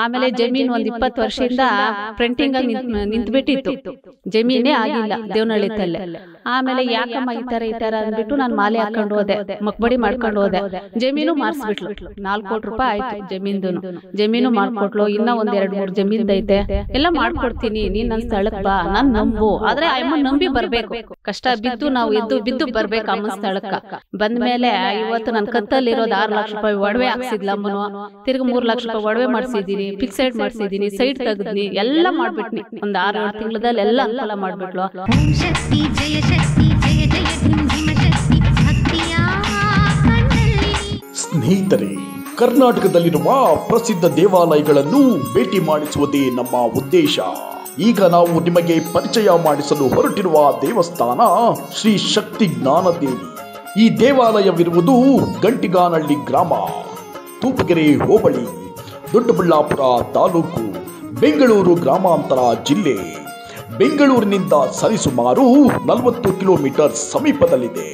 ಆಮೇಲೆ ಜಮೀನ್ ಒಂದ್ ಇಪ್ಪತ್ತು ವರ್ಷದಿಂದ ಪ್ರಿಂಟಿಂಗ್ ಆಗಿ ನಿಂತ್ಬಿಟ್ಟಿತ್ತು ಜಮೀನೇ ಆಗಿಲ್ಲ ದೇವನಹಳ್ಳಿ ತಲೆ ಆಮೇಲೆ ಯಾಕಮ್ಮ ಈ ತರ ಈ ತರ ಅಂದ್ಬಿಟ್ಟು ನಾನು ಮಾಲೆ ಹಾಕೊಂಡು ಹೋದೆ ಮಕ್ಬಡಿ ಮಾಡ್ಕೊಂಡು ಹೋದೆ ಜಮೀನು ಮಾರ್ಸ್ಬಿಟ್ಲು ನಾಲ್ಕು ಕೋಟಿ ರೂಪಾಯಿ ಆಯ್ತು ಜಮೀನ್ದು ಜಮೀನು ಮಾಡ್ಕೊಟ್ಲು ಇನ್ನ ಒಂದ್ ಎರಡ್ ಮೂರ್ ಜಮೀನ್ ಐತೆ ಎಲ್ಲ ಮಾಡ್ಕೊಡ್ತೀನಿ ನೀನ್ ನನ್ ಸ್ಥಳಕ್ ಬಾ ನಾನ್ ನಂಬು ಆದ್ರೆ ಅಮ್ಮ ನಂಬಿ ಬರ್ಬೇಕು ಕಷ್ಟ ಬಿದ್ದು ನಾವು ಎದ್ದು ಬಿದ್ದು ಬರ್ಬೇಕು ಅಮ್ಮನ ಸ್ಥಳಕ್ಕ ಬಂದ್ಮೇಲೆ ಇವತ್ತು ನನ್ ಕತ್ತಲ್ಲಿ ಇರೋದು ಆರ್ ಲಕ್ಷ ರೂಪಾಯಿ ಒಡವೆ ಹಾಕ್ಸಿದ್ಲ ಅಮ್ಮನು ತಿರ್ಗಿ ಮೂರ್ ಲಕ್ಷ ರೂಪಾಯಿ ಒಡವೆ ಮಾಡ್ಸಿದೀನಿ ಫಿಕ್ಸೈಡ್ ಮಾಡ್ಸಿದೀನಿ ಸೈಡ್ ತೆಗ್ದಿನಿ ಎಲ್ಲ ಮಾಡ್ಬಿಟ್ನಿ ಒಂದ್ ಆರ್ ಏಳು ತಿಂಗಳದಲ್ಲಿ ಎಲ್ಲ ಅನುಕೂಲ ಮಾಡ್ಬಿಟ್ಲು ಓಂ ಶಕ್ತಿ ಜಯ ಶಕ್ತಿ ಜಯ ಜಯ ಧಿಂ ಧಿಮ ಶಕ್ತಿ ಭಕ್ತಿಯ ಕಣ್ಣಲ್ಲಿ ಸ್ನೇಹಿತರೆ ಕರ್ನಾಟಕದಲ್ಲಿರುವ ಪ್ರಸಿದ್ಧ ದೇವಾಲಯಗಳನ್ನು ಭೇಟಿ ಮಾಡಿಸುವುದೇ ನಮ್ಮ ಉದ್ದೇಶ ಈಗ ನಾವು ನಿಮಗೆ ಪರಿಚಯ ಮಾಡಿಸಲು ಹೊರಟಿರುವ ದೇವಸ್ಥಾನ ಶ್ರೀ ಶಕ್ತಿ ಜ್ಞಾನದೇವಿ ಈ ದೇವಾಲಯವಿರುವುದು ಗಂಟಿಗಾನಹಳ್ಳಿ ಗ್ರಾಮ ತೂಪಗೆರೆ ಹೋಬಳಿ ದೊಡ್ಡಬಳ್ಳಾಪುರ ತಾಲೂಕು ಬೆಂಗಳೂರು ಗ್ರಾಮಾಂತರ ಜಿಲ್ಲೆ ಬೆಂಗಳೂರಿನಿಂದ ಸರಿಸುಮಾರು ನಲವತ್ತು ಕಿಲೋಮೀಟರ್ ಸಮೀಪದಲ್ಲಿದೆ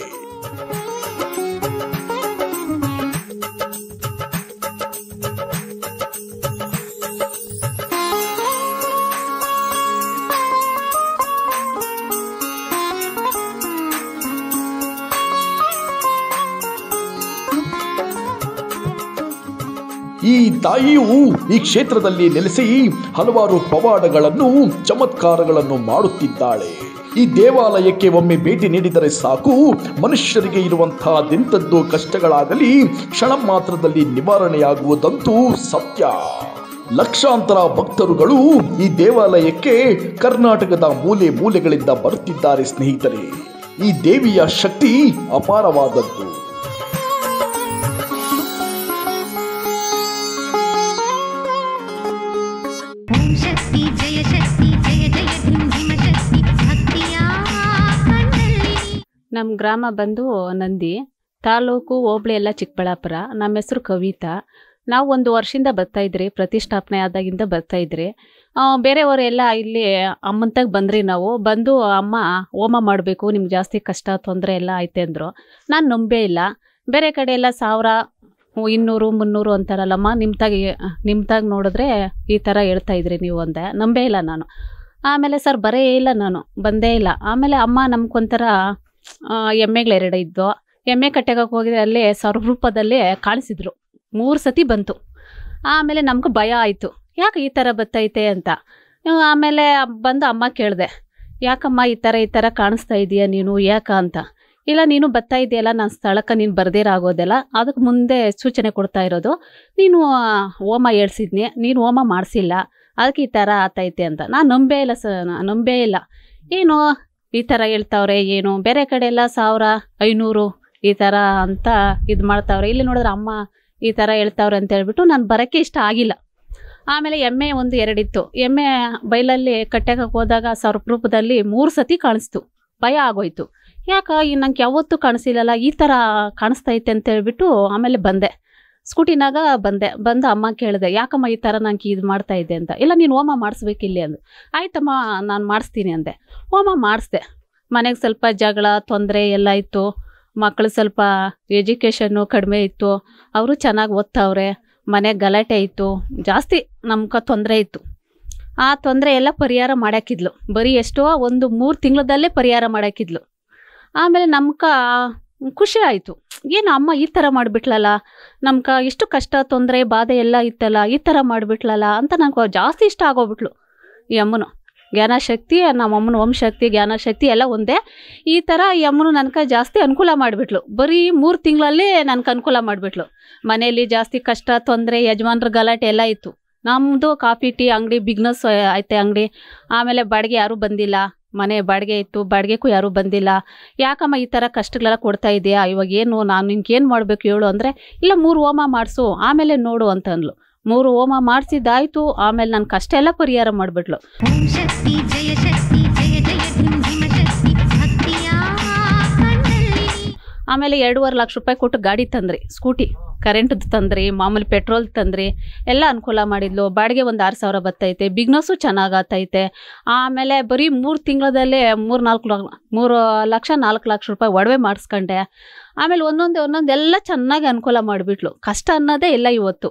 ಈ ತಾಯಿಯು ಈ ಕ್ಷೇತ್ರದಲ್ಲಿ ನೆಲೆಸಿ ಹಲವಾರು ಪವಾಡಗಳನ್ನು ಚಮತ್ಕಾರಗಳನ್ನು ಮಾಡುತ್ತಿದ್ದಾಳೆ ಈ ದೇವಾಲಯಕ್ಕೆ ಒಮ್ಮೆ ಭೇಟಿ ನೀಡಿದರೆ ಸಾಕು ಮನುಷ್ಯರಿಗೆ ಇರುವಂತಹದೆಂಥದ್ದು ಕಷ್ಟಗಳಾಗಲಿ ಕ್ಷಣ ಮಾತ್ರದಲ್ಲಿ ನಿವಾರಣೆಯಾಗುವುದಂತೂ ಸತ್ಯ ಲಕ್ಷಾಂತರ ಭಕ್ತರುಗಳು ಈ ದೇವಾಲಯಕ್ಕೆ ಕರ್ನಾಟಕದ ಮೂಲೆ ಮೂಲೆಗಳಿಂದ ಬರುತ್ತಿದ್ದಾರೆ ಸ್ನೇಹಿತರೆ ಈ ದೇವಿಯ ಶಕ್ತಿ ಅಪಾರವಾದದ್ದು ಓಂ ಶಕ್ತಿ ಜಯ ಶಕ್ತಿ ಜಯ ಜಯ ಧಿಂ ಧಿಮ ಶಕ್ತಿ ಭಕ್ತಿಯ ಕಣ್ಣಲ್ಲಿ ನಮ್ಮ ಗ್ರಾಮ ಬಂದು ನಂದಿ ತಾಲೂಕು ಹೋಬಳಿ ಎಲ್ಲ ಚಿಕ್ಕಬಳ್ಳಾಪುರ ನಮ್ಮ ಹೆಸರು ಕವಿತಾ ನಾವು ಒಂದು ವರ್ಷದಿಂದ ಬರ್ತಾ ಇದ್ರಿ ಪ್ರತಿಷ್ಠಾಪನೆ ಆದಾಗಿಂದ ಬರ್ತಾ ಇದ್ರಿ ಆ, ಬೇರೆಯವರೆಲ್ಲ ಇಲ್ಲಿ ಅಮ್ಮಂತಾಗ ಬಂದ್ರಿ ನಾವು ಬಂದು ಅಮ್ಮ ಹೋಮ ಮಾಡಬೇಕು ನಿಮ್ಗೆ ಜಾಸ್ತಿ ಕಷ್ಟ ತೊಂದರೆ ಎಲ್ಲ ಐತೆ ಅಂದರು ನಾನು ನಂಬೇ ಇಲ್ಲ ಬೇರೆ ಕಡೆ ಎಲ್ಲ ಸಾವಿರ ಹ್ಮ್, ಇನ್ನೂರು ಮುನ್ನೂರು ಅಂತಾರಲ್ಲಮ್ಮ ನಿಮ್ಮ ತಾಗ ನಿಮ್ಮ ತಾಗ ನೋಡಿದ್ರೆ ಈ ಥರ ಹೇಳ್ತಾ ಇದ್ರಿ ನೀವು ಅಂದೆ ನಂಬೇ ಇಲ್ಲ ನಾನು ಆಮೇಲೆ ಸರ್ ಬರೇ ಇಲ್ಲ ನಾನು ಬಂದೇ ಇಲ್ಲ ಆಮೇಲೆ ಅಮ್ಮ ನಮ್ಗೊಂಥರ ಎಮ್ಮೆಗಳೆರಡು ಇದ್ದು ಎಮ್ಮೆ ಕಟ್ಟೆಗೆ ಹೋಗಿದ್ರೆ ಅಲ್ಲೇ ಸ್ವರೂಪದಲ್ಲಿ ಕಾಣಿಸಿದ್ರು ಮೂರು ಸತಿ ಬಂತು ಆಮೇಲೆ ನಮ್ಗೆ ಭಯ ಆಯಿತು ಯಾಕೆ ಈ ಥರ ಬತ್ತೈತೆ ಅಂತ ಇವ್ ಆಮೇಲೆ ಬಂದು ಅಮ್ಮ ಕೇಳಿದೆ ಯಾಕಮ್ಮ ಈ ಥರ ಈ ಥರ ಕಾಣಿಸ್ತಾ ಇದೀಯ ನೀನು ಯಾಕ ಅಂತ ಇಲ್ಲ ನೀನು ಬರ್ತಾ ಇದೆಯಲ್ಲ ನನ್ನ ಸ್ಥಳಕ್ಕೆ ನೀನು ಬರ್ದಿರಾಗೋದೆಲ್ಲ ಅದಕ್ಕೆ ಮುಂದೆ ಸೂಚನೆ ಕೊಡ್ತಾ ಇರೋದು ನೀನು ಆ, ಹೋಮ ಹೇಳ್ಸಿದ್ನಿ ನೀನು ಹೋಮ ಮಾಡಿಸಿಲ್ಲ ಅದಕ್ಕೆ ಈ ಥರ ಆತೈತೆ ಅಂತ ನಾನು ನಂಬೇ ಇಲ್ಲ ಸ ನಾನ್ ನಂಬೇ ಇಲ್ಲ ಏನು ಈ ಥರ ಹೇಳ್ತಾವ್ರೆ ಏನು ಬೇರೆ ಕಡೆ ಎಲ್ಲ ಸಾವಿರ ಐನೂರು ಈ ಥರ ಅಂತ ಇದು ಮಾಡ್ತಾವ್ರೆ ಇಲ್ಲಿ ನೋಡಿದ್ರೆ ಅಮ್ಮ ಈ ಥರ ಹೇಳ್ತಾವ್ರೆ ಅಂತ ಹೇಳ್ಬಿಟ್ಟು ನಾನು ಬರೋಕ್ಕೆ ಇಷ್ಟ ಆಗಿಲ್ಲ ಆಮೇಲೆ ಎಮ್ಮೆ ಒಂದು ಎರಡಿತ್ತು ಎಮ್ಮೆ ಬೈಲಲ್ಲಿ ಕಟ್ಟೆಗೆ ಹೋದಾಗ ರೂಪದಲ್ಲಿ ಮೂರು ಸತಿ ಕಾಣಿಸ್ತು ಭಯ ಆಗೋಯ್ತು ಯಾಕ ಈ ನಂಗೆ ಯಾವತ್ತೂ ಕಾಣಿಸಿಲ್ಲಲ್ಲ ಈ ಥರ ಕಾಣಿಸ್ತೈತೆ ಅಂತ ಹೇಳ್ಬಿಟ್ಟು ಆಮೇಲೆ ಬಂದೆ ಸ್ಕೂಟಿನಾಗ ಬಂದೆ ಬಂದು ಅಮ್ಮ ಕೇಳಿದೆ ಯಾಕಮ್ಮ ಈ ಥರ ನಂಗೆ ಇದು ಮಾಡ್ತಾ ಇದ್ದೆ ಅಂತ ಇಲ್ಲ ನೀನು ಹೋಮ ಮಾಡಿಸ್ಬೇಕಿಲ್ಲಿ ಅಂದು ಆಯ್ತಮ್ಮ ನಾನು ಮಾಡಿಸ್ತೀನಿ ಅಂದೆ ಹೋಮ ಮಾಡಿಸ್ದೆ ಮನೆಗೆ ಸ್ವಲ್ಪ ಜಗಳ ತೊಂದರೆ ಎಲ್ಲ ಇತ್ತು ಮಕ್ಕಳು ಸ್ವಲ್ಪ ಎಜುಕೇಷನ್ನು ಕಡಿಮೆ ಇತ್ತು ಅವರು ಚೆನ್ನಾಗಿ ಓದ್ತಾವ್ರೆ ಮನೆಗೆ ಗಲಾಟೆ ಇತ್ತು ಜಾಸ್ತಿ ನಮ್ಗೆ ತೊಂದರೆ ಇತ್ತು ಆ ತೊಂದರೆ ಎಲ್ಲ ಪರಿಹಾರ ಮಾಡಾಕಿದ್ಲು ಬರೀ ಎಷ್ಟೋ ಒಂದು ಮೂರು ತಿಂಗಳದಲ್ಲೇ ಪರಿಹಾರ ಮಾಡಾಕಿದ್ಲು ಆಮೇಲೆ ನಮ್ಕ ಖುಷಿ ಆಯಿತು ಏನು ಅಮ್ಮ ಈ ಥರ ಮಾಡಿಬಿಟ್ಲಲ್ಲ ನಮ್ಕ ಎಷ್ಟು ಕಷ್ಟ ತೊಂದರೆ ಬಾಧೆ ಎಲ್ಲ ಇತ್ತಲ್ಲ ಈ ಥರ ಮಾಡಿಬಿಟ್ಲಲ್ಲ ಅಂತ ನಂಗೆ ಜಾಸ್ತಿ ಇಷ್ಟ ಆಗೋಗ್ಬಿಟ್ಲು ಈ ಅಮ್ಮನು ಜ್ಞಾನಶಕ್ತಿ ನಮ್ಮ ಅಮ್ಮನ ವಂಶಕ್ತಿ ಜ್ಞಾನಶಕ್ತಿ ಎಲ್ಲ ಒಂದೇ ಈ ಥರ ಈ ಅಮ್ಮನು ನನ್ಗೆ ಜಾಸ್ತಿ ಅನುಕೂಲ ಮಾಡಿಬಿಟ್ಲು ಬರೀ ಮೂರು ತಿಂಗಳಲ್ಲಿ ನನ್ಗೆ ಅನುಕೂಲ ಮಾಡಿಬಿಟ್ಲು ಮನೆಯಲ್ಲಿ ಜಾಸ್ತಿ ಕಷ್ಟ ತೊಂದರೆ ಯಜಮಾನ್ರ ಗಲಾಟೆ ಎಲ್ಲ ಇತ್ತು ನಮ್ಮದು ಕಾಫಿ ಟೀ ಅಂಗಡಿ ಬಿಗ್ನೆಸ್ ಐತೆ ಅಂಗಡಿ ಆಮೇಲೆ ಬಾಡಿಗೆ ಯಾರೂ ಬಂದಿಲ್ಲ ಮನೆ ಬಾಡಿಗೆ ಇತ್ತು ಬಾಡಿಗೆಗೂ ಯಾರೂ ಬಂದಿಲ್ಲ ಯಾಕಮ್ಮ ಈ ಥರ ಕಷ್ಟಗಳೆಲ್ಲ ಕೊಡ್ತಾ ಇದೆಯಾ ಇವಾಗ ಏನು ನಾನು ನಿನ್ಗೆ ಏನು ಮಾಡಬೇಕು ಹೇಳು ಅಂದರೆ ಇಲ್ಲ ಮೂರು ಹೋಮ ಮಾಡಿಸು ಆಮೇಲೆ ನೋಡು ಅಂತ ಅಂದ್ಲು ಮೂರು ಹೋಮ ಮಾಡಿಸಿದ್ದಾಯ್ತು ಆಮೇಲೆ ನನ್ನ ಕಷ್ಟ ಎಲ್ಲ ಪರಿಹಾರ ಮಾಡಿಬಿಟ್ಲು ಓಂ ಶಕ್ತಿ ಜಯ ಶಕ್ತಿ ಜಯ ಜಯ ಧಿಂ ಧಿಮ ಶಕ್ತಿ ಭಕ್ತಿಯ ಕಣ್ಣಲ್ಲಿ ಆಮೇಲೆ ಎರಡೂವರೆ ಲಕ್ಷ ರೂಪಾಯಿ ಕೊಟ್ಟು ಗಾಡಿ ತಂದ್ರಿ ಸ್ಕೂಟಿ ಕರೆಂಟ್ದು ತಂದ್ರಿ ಮಾಮೂಲಿ ಪೆಟ್ರೋಲ್ ತಂದ್ರಿ ಎಲ್ಲ ಅನುಕೂಲ ಮಾಡಿದ್ಲು ಬಾಡಿಗೆ ಒಂದು ಆರು ಸಾವಿರ ಬತ್ತೈತೆ ಬಿಗ್ನೆಸ್ಸು ಚೆನ್ನಾಗಿ ಆತೈತೆ ಆಮೇಲೆ ಬರೀ ಮೂರು ತಿಂಗಳದಲ್ಲೇ ಮೂರು ನಾಲ್ಕು ಲ ಮೂರು ಲಕ್ಷ ನಾಲ್ಕು ಲಕ್ಷ ರೂಪಾಯಿ ಒಡವೆ ಮಾಡಿಸ್ಕೊಂಡೆ ಆಮೇಲೆ ಒಂದೊಂದು ಒಂದೊಂದು ಎಲ್ಲ ಚೆನ್ನಾಗಿ ಅನುಕೂಲ ಮಾಡಿಬಿಟ್ಲು ಕಷ್ಟ ಅನ್ನೋದೇ ಇಲ್ಲ ಇವತ್ತು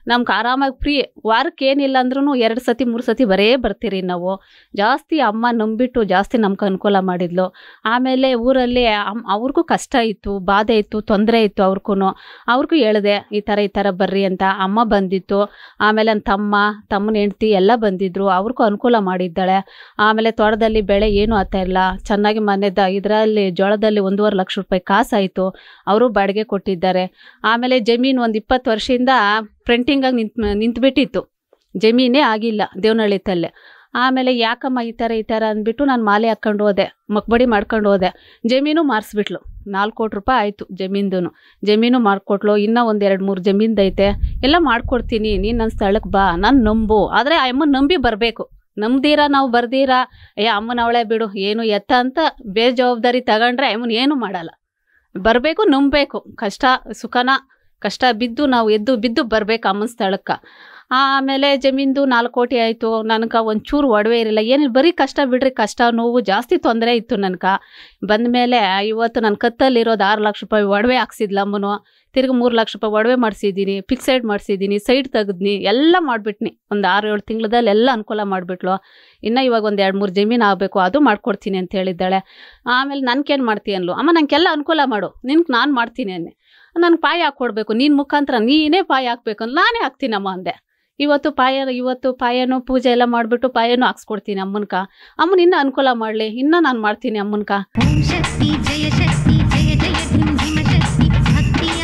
ನಮ್ಗೆ ಆರಾಮಾಗಿ ಫ್ರೀ ವಾರಕ್ಕೆ ಏನಿಲ್ಲ ಅಂದ್ರೂ ಎರಡು ಸತಿ ಮೂರು ಸತಿ ಬರೇ ಬರ್ತೀರಿ ನಾವು ಜಾಸ್ತಿ ಅಮ್ಮ ನಂಬಿಟ್ಟು ಜಾಸ್ತಿ ನಮ್ಗೆ ಅನುಕೂಲ ಮಾಡಿದ್ಲು ಆಮೇಲೆ ಊರಲ್ಲಿ ಅಮ್ ಅವ್ರಿಗೂ ಕಷ್ಟ ಇತ್ತು ಬಾಧೆ ಇತ್ತು ತೊಂದರೆ ಇತ್ತು ಅವ್ರಿಗೂ ಅವ್ರಿಗೂ ಹೇಳಿದೆ ಈ ಥರ ಈ ಥರ ಬರ್ರಿ ಅಂತ ಅಮ್ಮ ಬಂದಿತ್ತು ಆಮೇಲೆ ನನ್ನ ತಮ್ಮ ತಮ್ಮನ ಹೆಂಡ್ತಿ ಎಲ್ಲ ಬಂದಿದ್ರು ಅವ್ರಿಗೂ ಅನುಕೂಲ ಮಾಡಿದ್ದಾಳೆ ಆಮೇಲೆ ತೋಟದಲ್ಲಿ ಬೆಳೆ ಏನೂ ಆಗ್ತಾ ಇಲ್ಲ ಚೆನ್ನಾಗಿ ಮನೆದ ಇದರಲ್ಲಿ ಜೋಳದಲ್ಲಿ ಒಂದೂವರೆ ಲಕ್ಷ ರೂಪಾಯಿ ಕಾಸಾಯಿತು ಅವರು ಬಾಡಿಗೆ ಕೊಟ್ಟಿದ್ದಾರೆ ಆಮೇಲೆ ಜಮೀನು ಒಂದು ಇಪ್ಪತ್ತು ವರ್ಷದಿಂದ ಫ್ರಂಟಿಂಗಾಗಿ ನಿಂತ್ ನಿಂತ್ಬಿಟ್ಟಿತ್ತು ಜಮೀನೇ ಆಗಿಲ್ಲ ದೇವನಹಳ್ಳಿ ತಲ್ಲೆ ಆಮೇಲೆ ಯಾಕಮ್ಮ ಈ ಥರ ಈ ಥರ ಅಂದ್ಬಿಟ್ಟು ನಾನು ಮಾಲೆ ಹಾಕ್ಕೊಂಡು ಹೋದೆ ಮಕ್ಬಡಿ ಮಾಡ್ಕೊಂಡು ಹೋದೆ ಜಮೀನು ಮಾರಿಸ್ಬಿಟ್ಲು ನಾಲ್ಕು ಕೋಟಿ ರೂಪಾಯಿ ಆಯಿತು ಜಮೀನ್ದು ಜಮೀನು ಮಾಡಿಕೊಟ್ಲು ಇನ್ನೂ ಒಂದು ಎರಡು ಮೂರು ಜಮೀನ್ದೈತೆ ಎಲ್ಲ ಮಾಡ್ಕೊಡ್ತೀನಿ ನೀನು ನನ್ನ ಸ್ಥಳಕ್ಕೆ ಬಾ ನಾನು ನಂಬು ಆದರೆ ಆ ಅಮ್ಮನ ನಂಬಿ ಬರಬೇಕು ನಂಬ್ದೀರಾ ನಾವು ಬರ್ದೀರಾ ಏ ಅಮ್ಮನ ಅವಳೆ ಬಿಡು ಏನು ಎತ್ತ ಅಂತ ಬೇಜವಾಬ್ದಾರಿ ತಗೊಂಡ್ರೆ ಅಮ್ಮನ ಏನು ಮಾಡಲ್ಲ ಬರಬೇಕು ನಂಬಬೇಕು ಕಷ್ಟ ಸುಖನ ಕಷ್ಟ ಬಿದ್ದು ನಾವು ಎದ್ದು ಬಿದ್ದು ಬರ್ಬೇಕು ಅಮ್ಮನ ಸ್ಥಳಕ್ಕೆ ಆಮೇಲೆ ಜಮೀನ್ದು ನಾಲ್ಕು ಕೋಟಿ ಆಯಿತು ನನಗೆ ಒಂಚೂರು ಒಡವೆ ಇರಲಿಲ್ಲ ಏನಿಲ್ಲ ಬರೀ ಕಷ್ಟ ಬಿಡ್ರಿ ಕಷ್ಟ ನೋವು ಜಾಸ್ತಿ ತೊಂದರೆ ಇತ್ತು ನನಗೆ ಬಂದಮೇಲೆ ಇವತ್ತು ನನ್ನ ಕತ್ತಲ್ಲಿರೋದು ಆರು ಲಕ್ಷ ರೂಪಾಯಿ ಒಡವೆ ಹಾಕ್ಸಿದ್ಲ ಅಮ್ಮನು ತಿರ್ಗಿ ಮೂರು ಲಕ್ಷ ರೂಪಾಯಿ ಒಡವೆ ಮಾಡಿಸಿದ್ದೀನಿ ಫಿಕ್ಸೆಡ್ ಮಾಡಿಸಿದ್ದೀನಿ ಸೈಡ್ ತೆಗೆದ್ನಿ ಎಲ್ಲ ಮಾಡಿಬಿಟ್ನಿ ಒಂದು ಆರು ಏಳು ತಿಂಗಳದಲ್ಲಿ ಎಲ್ಲ ಅನುಕೂಲ ಮಾಡಿಬಿಟ್ಲು ಇನ್ನು ಇವಾಗ ಒಂದು ಎರಡು ಮೂರು ಜಮೀನು ಆಗಬೇಕು ಅದು ಮಾಡ್ಕೊಡ್ತೀನಿ ಅಂತ ಹೇಳಿದ್ದಾಳೆ ಆಮೇಲೆ ನನ್ಗೇನು ಮಾಡ್ತೀನಿ ಅನ್ಲು ಅಮ್ಮ ನನಗೆಲ್ಲ ಅನುಕೂಲ ಮಾಡು ನಿನ್ಗೆ ನಾನು ಮಾಡ್ತೀನಿ ಅನ್ನೆ ನನಗೆ ಪಾಯ ಹಾಕ್ಕೊಡ್ಬೇಕು ನಿನ್ನ ಮುಖಾಂತರ ನೀನೇ ಪಾಯ ಹಾಕ್ಬೇಕು ಅಂತ ನಾನೇ ಹಾಕ್ತೀನಮ್ಮ ಅಂದೆ ಇವತ್ತು ಪಾಯ ಇವತ್ತು ಪಾಯನೂ ಪೂಜೆ ಎಲ್ಲ ಮಾಡಿಬಿಟ್ಟು ಪಾಯನೂ ಹಾಕ್ಸ್ಕೊಡ್ತೀನಿ ಅಮ್ಮನ್ಕ ಅಮ್ಮನ ಇನ್ನೂ ಅನುಕೂಲ ಮಾಡಲಿ ಇನ್ನೂ ನಾನು ಮಾಡ್ತೀನಿ ಅಮ್ಮನ್ಕ ಓಂ ಶಕ್ತಿ ಜಯ ಶಕ್ತಿ ಜಯ ಜಯ ಧಿಂ ಧಿಮ ಶಕ್ತಿ ಭಕ್ತಿಯ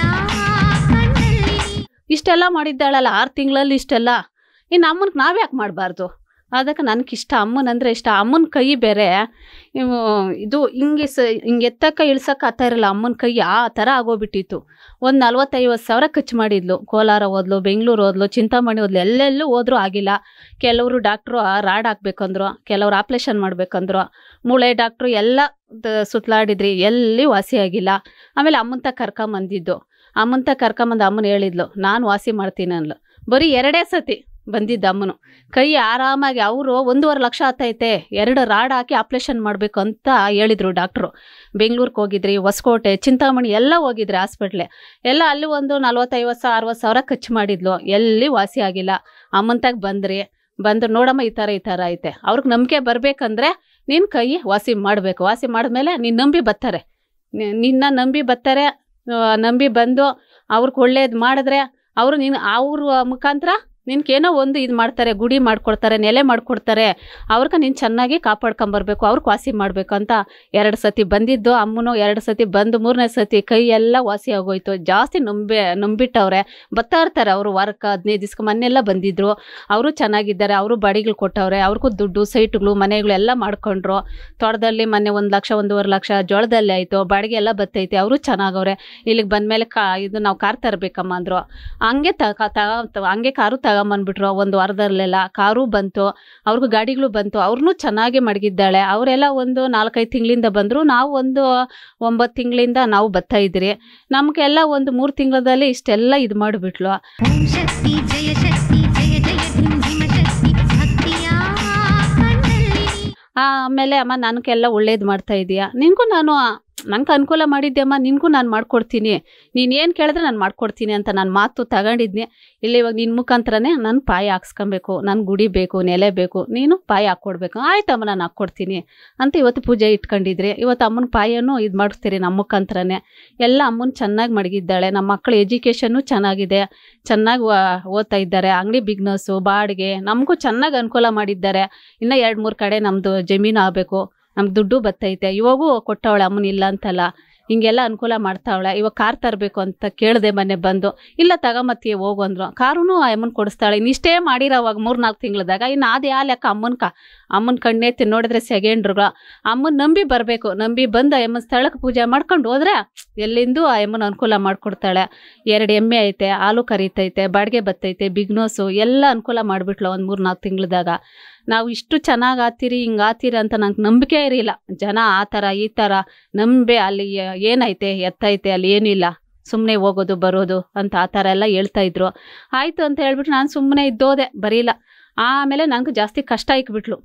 ಕಣ್ಣಲ್ಲಿ ಇಷ್ಟೆಲ್ಲ ಮಾಡಿದ್ದಾಳಲ್ಲ ಆರು ತಿಂಗಳಲ್ಲಿ ಇಷ್ಟೆಲ್ಲ ಇನ್ನು ಅಮ್ಮನ್ಗೆ ನಾವ್ಯಾಕೆ ಮಾಡಬಾರ್ದು ಅದಕ್ಕೆ ನನಗಿಷ್ಟ ಅಮ್ಮನಂದ್ರೆ ಇಷ್ಟ ಅಮ್ಮನ ಕೈ ಬೇರೆ ಇವು ಇದು ಹಿಂಗೆ ಸ ಹಿಂಗೆ ಎತ್ತಕ್ಕ ಇಳ್ಸಕ್ಕೆ ಆಗ್ತಾ ಇರಲ್ಲ ಅಮ್ಮನ ಕೈ ಆ ಥರ ಆಗೋಗ್ಬಿಟ್ಟಿತ್ತು ಒಂದು ನಲ್ವತ್ತೈವತ್ತು ಸಾವಿರ ಖರ್ಚು ಮಾಡಿದ್ಲು ಕೋಲಾರ ಹೋದ್ಲು ಬೆಂಗಳೂರು ಹೋದ್ಲು ಚಿಂತಾಮಣಿ ಹೋದ್ಲು ಎಲ್ಲೆಲ್ಲೂ ಹೋದ್ರೂ ಆಗಿಲ್ಲ ಕೆಲವರು ಡಾಕ್ಟ್ರು ರಾಡ್ ಹಾಕ್ಬೇಕಂದ್ರು ಕೆಲವ್ರು ಆಪ್ರೇಷನ್ ಮಾಡ್ಬೇಕಂದ್ರು ಮೂಳೆ ಡಾಕ್ಟ್ರು ಎಲ್ಲ ದ- ಸುತ್ತಲಾಡಿದ್ರಿ ಎಲ್ಲಿ ವಾಸಿ ಆಗಿಲ್ಲ ಆಮೇಲೆ ಅಮ್ಮಂತ ಕರ್ಕೊಂಬಂದಿದ್ದು ಅಮ್ಮಂತ ಕರ್ಕೊಂಬಂದು ಅಮ್ಮನ ಹೇಳಿದ್ಲು ನಾನು ವಾಸಿ ಮಾಡ್ತೀನಿ ಅನ್ಲು ಬರೀ ಎರಡೇ ಸತಿ ಬಂದಿದ್ದ ಅಮ್ಮನು ಕೈ ಆರಾಮಾಗಿ ಅವರು ಒಂದೂವರೆ ಲಕ್ಷ ಆತೈತೆ ಎರಡು ರಾಡ್ ಹಾಕಿ ಆಪ್ರೇಷನ್ ಮಾಡಬೇಕು ಅಂತ ಹೇಳಿದ್ರು ಡಾಕ್ಟ್ರು ಬೆಂಗಳೂರಿಗೆ ಹೋಗಿದ್ರಿ ಹೊಸಕೋಟೆ ಚಿಂತಾಮಣಿ ಎಲ್ಲ ಹೋಗಿದ್ರಿ ಹಾಸ್ಪಿಟ್ಲೆ ಎಲ್ಲ ಅಲ್ಲಿ ಒಂದು ನಲ್ವತ್ತೈವತ್ತು ಸಾವಿರ ಅರವತ್ತು ಸಾವಿರ ಖರ್ಚು ಮಾಡಿದ್ಲು ಎಲ್ಲಿ ವಾಸಿ ಆಗಿಲ್ಲ ಅಮ್ಮಂತಾಗ ಬಂದ್ರಿ ಬಂದ್ರೆ ನೋಡಮ್ಮ ಈ ಥರ ಈ ಥರ ಐತೆ ಅವ್ರಿಗೆ ನಂಬಿಕೆ ಬರಬೇಕಂದ್ರೆ ನಿನ್ನ ಕೈ ವಾಸಿ ಮಾಡಬೇಕು ವಾಸಿ ಮಾಡಿದ್ಮೇಲೆ ನೀನು ನಂಬಿ ಬರ್ತಾರೆ ನಿ- ನಿನ್ನ ನಂಬಿ ಬರ್ತಾರೆ ಆ, ನಂಬಿ ಬಂದು ಅವ್ರಿಗೆ ಒಳ್ಳೇದು ಮಾಡಿದ್ರೆ ಅವರು ನೀನು ಅವ್ರ ಮುಖಾಂತರ ನಿನ್ಗೇನೋ ಒಂದು ಇದು ಮಾಡ್ತಾರೆ ಗುಡಿ ಮಾಡ್ಕೊಡ್ತಾರೆ ನೆಲೆ ಮಾಡ್ಕೊಡ್ತಾರೆ ಅವ್ರಿಗೆ ನೀನು ಚೆನ್ನಾಗಿ ಕಾಪಾಡ್ಕೊಂಬರ್ಬೇಕು ಅವ್ರಿಗೆ ವಾಸಿ ಮಾಡಬೇಕು ಅಂತ ಎರಡು ಸತಿ ಬಂದಿದ್ದು ಅಮ್ಮನು ಎರಡು ಸತಿ ಬಂದು ಮೂರನೇ ಸತಿ ಕೈ ಎಲ್ಲ ವಾಸಿ ಆಗೋಯ್ತು ಜಾಸ್ತಿ ನಂಬಿ ನಂಬಿಟ್ಟವ್ರೆ ಬರ್ತಾ ಇರ್ತಾರೆ ಅವರು ವಾರಕ್ಕೆ ಹದಿನೈದು ದಿವ್ಸಕ್ಕೆ ಮೊನ್ನೆಲ್ಲ ಬಂದಿದ್ರು ಅವರು ಚೆನ್ನಾಗಿದ್ದಾರೆ ಅವರು ಬಾಡಿಗಳು ಕೊಟ್ಟವ್ರೆ ಅವ್ರಿಗೂ ದುಡ್ಡು ಸೈಟ್ಗಳು ಮನೆಗಳು ಎಲ್ಲ ಮಾಡ್ಕೊಂಡ್ರು ತೋಟದಲ್ಲಿ ಮೊನ್ನೆ ಒಂದು ಲಕ್ಷ ಒಂದೂವರೆ ಲಕ್ಷ ಜೋಳದಲ್ಲಿ ಆಯಿತು ಬಾಡಿಗೆ ಎಲ್ಲ ಬತ್ತೈತೆ ಅವರು ಚೆನ್ನಾಗವ್ರೆ ಇಲ್ಲಿಗೆ ಬಂದಮೇಲೆ ಕಾ ಇದು ನಾವು ಕಾರ್ ತರಬೇಕಮ್ಮ ಅಂದರು ಹಂಗೆ ತಗ ತಗ ಹಂಗೆ ಕಾರು ತಗೊಂಬಂದ್ಬಿಟ್ರು ಒಂದು ವಾರದಲ್ಲೆಲ್ಲ ಕಾರು ಬಂತು ಅವ್ರಿಗೂ ಗಾಡಿಗಳು ಬಂತು ಅವ್ರನ್ನೂ ಚೆನ್ನಾಗಿ ಮಡಗಿದ್ದಾಳೆ ಅವರೆಲ್ಲ ಒಂದು ನಾಲ್ಕೈದು ತಿಂಗಳಿಂದ ಬಂದರು ನಾವು ಒಂದು ಒಂಬತ್ತು ತಿಂಗಳಿಂದ ನಾವು ಬರ್ತಾ ಇದ್ರಿ ನಮಗೆಲ್ಲ ಒಂದು ಮೂರು ತಿಂಗಳಲ್ಲಿ ಇಷ್ಟೆಲ್ಲ ಇದು ಮಾಡಿಬಿಟ್ಲು ಓಂ ಶಕ್ತಿ ಜಯ ಶಕ್ತಿ ಜಯ ಜಯ ಧಿಂ ಧಿಮ ಶಕ್ತಿ ಭಕ್ತಿಯ ಕಣ್ಣಲ್ಲಿ ಆಮೇಲೆ ಅಮ್ಮ ನನಗೆಲ್ಲ ಒಳ್ಳೇದು ಮಾಡ್ತಾ ಇದೀಯಾ ನಿನಗೂ ನಾನು ನಂಗೆ ಅನುಕೂಲ ಮಾಡಿದ್ದೆ ಅಮ್ಮ ನಿನಗೂ ನಾನು ಮಾಡ್ಕೊಡ್ತೀನಿ ನೀನು ಏನು ಕೇಳಿದ್ರೆ ನಾನು ಮಾಡ್ಕೊಡ್ತೀನಿ ಅಂತ ನಾನು ಮಾತು ತಗೊಂಡಿದ್ನಿ ಇಲ್ಲಿ ಇವಾಗ ನಿನ್ನ ಮುಖಾಂತರನೇ ನಾನು ಪಾಯ ಹಾಕ್ಸ್ಕೊಬೇಕು ನಾನು ಗುಡಿ ಬೇಕು ನೆಲೆ ಬೇಕು ನೀನು ಪಾಯ ಹಾಕ್ಕೊಡ್ಬೇಕು ಆಯ್ತಮ್ಮ ನಾನು ಹಾಕ್ಕೊಡ್ತೀನಿ ಅಂತ ಇವತ್ತು ಪೂಜೆ ಇಟ್ಕೊಂಡಿದ್ರಿ ಇವತ್ತು ಅಮ್ಮನ ಪಾಯನೂ ಇದು ಮಾಡಿಸ್ತೀರಿ ನಮ್ಮ ಮುಖಾಂತರನೇ ಎಲ್ಲ ಅಮ್ಮನ ಚೆನ್ನಾಗಿ ಮಡಗಿದ್ದಾಳೆ ನಮ್ಮ ಮಕ್ಕಳ ಎಜುಕೇಷನ್ನು ಚೆನ್ನಾಗಿದೆ ಚೆನ್ನಾಗಿ ಓದ್ತಾ ಇದ್ದಾರೆ ಅಂಗಡಿ ಬಿಗ್ನೆಸ್ಸು ಬಾಡಿಗೆ ನಮಗೂ ಚೆನ್ನಾಗಿ ಅನುಕೂಲ ಮಾಡಿದ್ದಾರೆ ಇನ್ನು ಎರಡು ಮೂರು ಕಡೆ ನಮ್ಮದು ಜಮೀನು ಆಗಬೇಕು ನಮ್ಗೆ ದುಡ್ಡು ಬತ್ತೈತೆ ಇವಾಗೂ ಕೊಟ್ಟವಳೆ ಅಮ್ಮನ ಇಲ್ಲ ಅಂತಲ್ಲ ಹಿಂಗೆಲ್ಲ ಅನುಕೂಲ ಮಾಡ್ತಾವಳೆ ಇವಾಗ ಕಾರ್ ತರಬೇಕು ಅಂತ ಕೇಳಿದೆ ಮೊನ್ನೆ ಬಂದು ಇಲ್ಲ ತಗೊಂಬತ್ತೀಯ ಹೋಗು ಅಂದ್ರು ಕಾರೂ ಅಮ್ಮನ ಕೊಡಿಸ್ತಾಳೆ ಇನ್ನು ಇಷ್ಟೇ ಮಾಡಿರೋವಾಗ ಮೂರು ನಾಲ್ಕು ತಿಂಗಳದಾಗ ಇನ್ನು ಅದು ಯಾ ಲೆಕ್ಕ ಅಮ್ಮನ ಕ ಅಮ್ಮನ ಕಣ್ಣೆತ್ತಿ ನೋಡಿದ್ರೆ ಸೆಕೆಂಡ್ರುಗಳು ಅಮ್ಮನ ನಂಬಿ ಬರಬೇಕು ನಂಬಿ ಬಂದು ಅಮ್ಮನ ಸ್ಥಳಕ್ಕೆ ಪೂಜೆ ಮಾಡ್ಕೊಂಡು ಹೋದ್ರೆ ಎಲ್ಲಿಂದೂ ಆ ಅಮ್ಮನ ಅನುಕೂಲ ಮಾಡಿಕೊಡ್ತಾಳೆ ಎರಡು ಎಮ್ಮೆ ಐತೆ ಹಾಲು ಕರೀತೈತೆ ಬಾಡಿಗೆ ಬತ್ತೈತೆ ಬಿಗ್ನೋಸು ಎಲ್ಲ ಅನುಕೂಲ ಮಾಡಿಬಿಟ್ಲು ಒಂದು ಮೂರು ನಾಲ್ಕು ತಿಂಗಳದಾಗ ನಾವು ಇಷ್ಟು ಚೆನ್ನಾಗಿ ಆತೀರಿ ಹಿಂಗೆ ಆತೀರಿ ಅಂತ ನಂಗೆ ನಂಬಿಕೆ ಇರಲಿಲ್ಲ ಜನ ಆ ಥರ ಈ ಥರ ನಂಬೆ ಅಲ್ಲಿ ಏ- ಏನೈತೆ ಎತ್ತೈತೆ ಅಲ್ಲಿ ಏನಿಲ್ಲ ಸುಮ್ಮನೆ ಹೋಗೋದು ಬರೋದು ಅಂತ ಆ ಥರ ಎಲ್ಲ ಹೇಳ್ತಾ ಇದ್ರು ಆಯಿತು ಅಂತ ಹೇಳ್ಬಿಟ್ಟು ನಾನು ಸುಮ್ಮನೆ ಇದ್ದೋದೆ ಬರೀಲ್ಲ ಆಮೇಲೆ ನನಗೆ ಜಾಸ್ತಿ ಕಷ್ಟ ಇಕ್ಬಿಟ್ಲು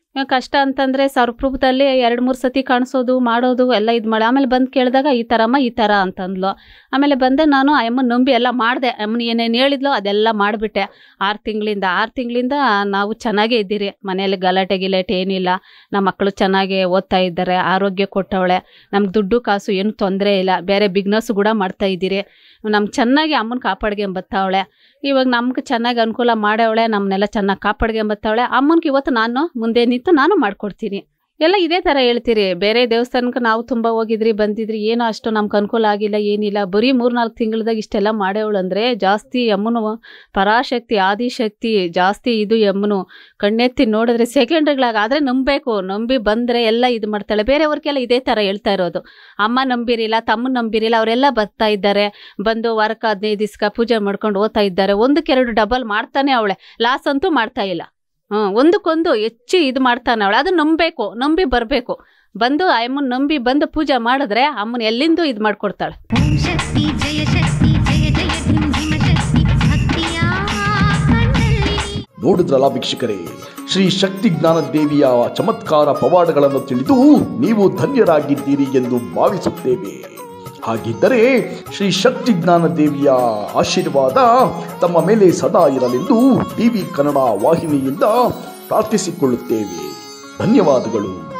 ಇವಾಗ ಕಷ್ಟ ಅಂತಂದರೆ ಸರ್ಪ್ರೂಪದಲ್ಲಿ ಎರಡು ಮೂರು ಸತಿ ಕಾಣಿಸೋದು ಮಾಡೋದು ಎಲ್ಲ ಇದು ಮಾಡಿ ಆಮೇಲೆ ಬಂದು ಕೇಳಿದಾಗ ಈ ಥರಮ್ಮ ಈ ಥರ ಅಂತಂದ್ಲು ಆಮೇಲೆ ಬಂದೆ ನಾನು ಆ ಅಮ್ಮನ ನಂಬಿ ಎಲ್ಲ ಮಾಡಿದೆ ಅಮ್ಮನ ಏನೇನು ಹೇಳಿದ್ಲೋ ಅದೆಲ್ಲ ಮಾಡಿಬಿಟ್ಟೆ ಆರು ತಿಂಗಳಿಂದ ಆರು ತಿಂಗಳಿಂದ ನಾವು ಚೆನ್ನಾಗೇ ಇದ್ದೀರಿ ಮನೆಯಲ್ಲಿ ಗಲಾಟೆ ಗಿಲಾಟೆ ಏನಿಲ್ಲ ನಮ್ಮ ಮಕ್ಕಳು ಚೆನ್ನಾಗಿ ಓದ್ತಾ ಇದ್ದಾರೆ ಆರೋಗ್ಯ ಕೊಟ್ಟವಳೆ ನಮ್ಗೆ ದುಡ್ಡು ಕಾಸು ಏನು ತೊಂದರೆ ಇಲ್ಲ ಬೇರೆ ಬಿಗ್ನೆಸ್ ಕೂಡ ಮಾಡ್ತಾ ಇದ್ದೀರಿ ನಮ್ಗೆ ಚೆನ್ನಾಗಿ ಅಮ್ಮನ ಕಾಪಾಡ್ಕೊಂಬತ್ತವಳೆ ಇವಾಗ ನಮ್ಗೆ ಚೆನ್ನಾಗಿ ಅನುಕೂಲ ಮಾಡವಳೆ ನಮ್ಮನ್ನೆಲ್ಲ ಚೆನ್ನಾಗಿ ಕಾಪಾಡ್ಕೊಂಬತ್ತವಳೆ ಅಮ್ಮನಿಗೆ ಇವತ್ತು ನಾನು ಮುಂದೆ ನಿಂತು ನಾನು ಮಾಡ್ಕೊಡ್ತೀನಿ ಎಲ್ಲ ಇದೇ ಥರ ಹೇಳ್ತೀರಿ ಬೇರೆ ದೇವಸ್ಥಾನಕ್ಕೆ ನಾವು ತುಂಬ ಹೋಗಿದ್ರಿ ಬಂದಿದ್ರಿ ಏನೋ ಅಷ್ಟು ನಮ್ಗೆ ಅನುಕೂಲ ಆಗಿಲ್ಲ ಏನಿಲ್ಲ ಬರೀ ಮೂರು ನಾಲ್ಕು ತಿಂಗಳದಾಗ ಇಷ್ಟೆಲ್ಲ ಮಾಡೇವಳು ಅಂದರೆ ಜಾಸ್ತಿ ಅಮ್ಮನು ಪರಾಶಕ್ತಿ ಆದಿಶಕ್ತಿ ಜಾಸ್ತಿ ಇದು ಅಮ್ಮನು ಕಣ್ಣೆತ್ತಿ ನೋಡಿದ್ರೆ ಸೆಕೆಂಡ್ಗಳಾಗ ಆದರೆ ನಂಬಬೇಕು ನಂಬಿ ಬಂದರೆ ಎಲ್ಲ ಇದು ಮಾಡ್ತಾಳೆ ಬೇರೆಯವ್ರಿಗೆಲ್ಲ ಇದೇ ಥರ ಹೇಳ್ತಾ ಇರೋದು ಅಮ್ಮ ನಂಬಿರಿಲ್ಲ ತಮ್ಮ ನಂಬಿರಿಲ್ಲ ಅವರೆಲ್ಲ ಬರ್ತಾ ಇದ್ದಾರೆ ಬಂದು ವಾರಕ್ಕೆ ಹದಿನೈದು ದಿವ್ಸಕ್ಕೆ ಪೂಜೆ ಮಾಡ್ಕೊಂಡು ಓದ್ತಾ ಇದ್ದಾರೆ ಒಂದಕ್ಕೆರಡು ಡಬಲ್ ಮಾಡ್ತಾನೆ ಅವಳೆ ಲಾಸ್ ಅಂತೂ ಮಾಡ್ತಾ ಇಲ್ಲ ಹ್ಞೂ ಒಂದಕ್ಕೊಂದು ಹೆಚ್ಚು ಇದು ಮಾಡ್ತಾನೆ ಅವಳೆ ಅದು ನಂಬಬೇಕು ನಂಬಿ ಬರಬೇಕು ಬಂದು ಆ ಅಮ್ಮನ ನಂಬಿ ಬಂದು ಪೂಜೆ ಮಾಡಿದ್ರೆ ಅಮ್ಮನ ಎಲ್ಲಿಂದೂ ಇದು ಮಾಡ್ಕೊಡ್ತಾಳೆ ಓಂ ಶಕ್ತಿ ಜಯ ಶಕ್ತಿ ಜಯ ಜಯ ಧಿಂ ಧಿಮ ಶಕ್ತಿ ಭಕ್ತಿಯ ಕಣ್ಣಲ್ಲಿ ನೋಡಿದ್ರಲ್ಲ ವೀಕ್ಷಕರೇ ಶ್ರೀ ಶಕ್ತಿ ಜ್ಞಾನ ದೇವಿಯ ಚಮತ್ಕಾರ ಪವಾಡಗಳನ್ನು ತಿಳಿದು ನೀವು ಧನ್ಯರಾಗಿದ್ದೀರಿ ಎಂದು ಭಾವಿಸುತ್ತೇವೆ ಹಾಗಿದ್ದರೆ ಶ್ರೀ ಶಕ್ತಿ ಜ್ಞಾನ ದೇವಿಯ ಆಶೀರ್ವಾದ ತಮ್ಮ ಮೇಲೆ ಸದಾ ಇರಲೆಂದು ಟಿವಿ ಕನ್ನಡ ವಾಹಿನಿಯಿಂದ ಪ್ರಾರ್ಥಿಸಿಕೊಳ್ಳುತ್ತೇವೆ ಧನ್ಯವಾದಗಳು